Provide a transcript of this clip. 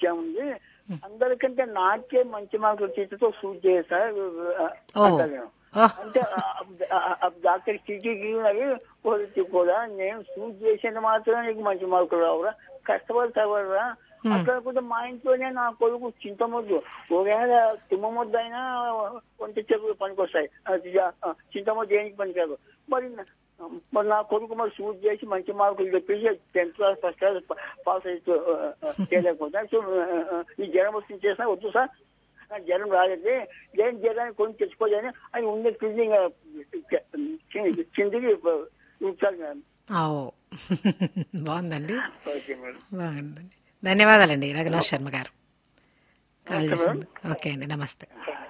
విషయం ఉంది అందరికంటే నాకే మంచి మార్కులు టీచర్తో సూట్ చేస్తారు ఓ. అంటాను నేను. ఓహ్. అంటే డాక్టర్ చీటీకి అవి పోలిసి కూడా నేను సూట్ చేసిన మాత్రమే నీకు మంచి మార్కులు రావురా కష్టపడి చదవరా అట్లా కూడా మా ఇంట్లోనే నా కొడుకు చింతమొద్దు ఒకవేళ తుమ్మమొద్దు అయినా వంట చెరువు పనికొస్తాయి అది ఆ, చింతమొద్దు దేనికి పనికాదు మరి నా- మరి నా కొడుకు మరి సూట్ చేసి మంచి మార్కులు చెప్పేసి tenth class first class pass అయితే చేయలేకపోతే సో ఆ, ఆ, ఈ జ్వరం వస్తుంది చేసినా వద్దు సార్ నాకు జ్వరం రాలేదు ఏం జ్వరాన్ని కొని తెచ్చుకోలేని అది ఉండే కింది కిందికి ఉంచాలి మేడం ఓ బాగుందండి ఓకే మేడం బాగుందండి ధన్యవాదాలండి రఘునాథ్ శర్మ గారు కాల్ నమస్తే చేసింది ఓకే అండి నమస్తే ధన్యవాదాలు